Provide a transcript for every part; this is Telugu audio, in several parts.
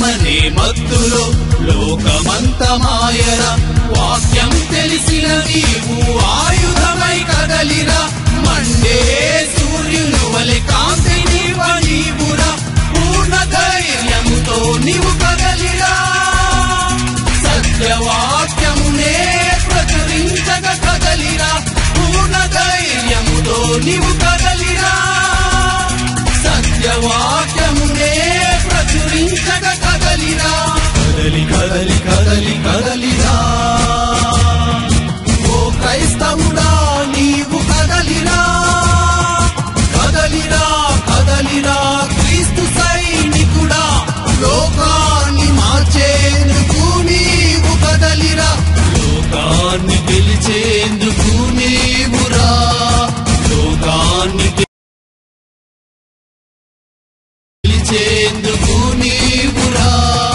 అనే మత్తులో లోకమంత మాయరా వాక్యం తెలిసిన నీవు ఆయుధమై కదలిరా మండే సూర్యుని వలె కాంతి నీవ నీవురా పూర్ణ ధైర్యముతో నీవు కదలిరా సత్యవాక్యమునే ప్రచురించగ కదలిరా పూర్ణ ధైర్యముతో నీవు కదలిరా సత్యవాక్యమునే ప్రచురించగ కదలిరా కదలి కదలి కదలి కదలిరా ఓ క్రైస్తవుడా నీవు కదలిరా కదలిరా కదలిరా క్రీస్తు సైనికుడా లోకాన్ని మార్చేందుకు నీవు కదలిరా లోకాన్ని గెలిచేందుకు నీవురా లోకాన్ని గెలిచేందుకు నీవురా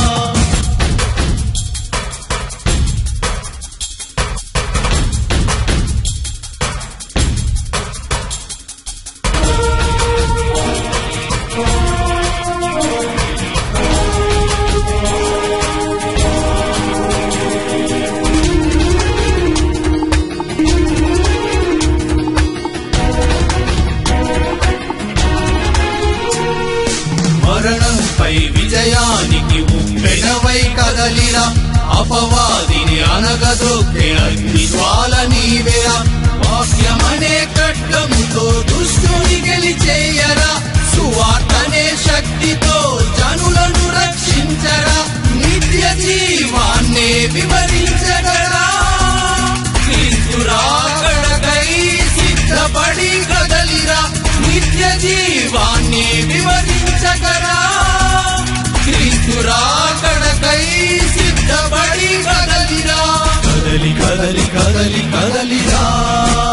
మరణంపై విజయానికి ఉప్పెనవై కదలిరా అపవాదిని అనగదొక్కే అగ్ని జ్వాల నీవేరా వాక్యమనే ఖడ్గముతో దుష్టుని గెలిచేయరా సువార్తనే శక్తితో జనులను రక్షించరా నిత్య జీవాన్నే వివరించగరా క్రీస్తు రాకడకై సిద్ధపడి కదలిరా నిత్య జీవాన్ని వివరించగరా క్రీస్తు రాకడకై సిద్ధపడి కదలిరా కదలి కదలి కదలి కదలిరా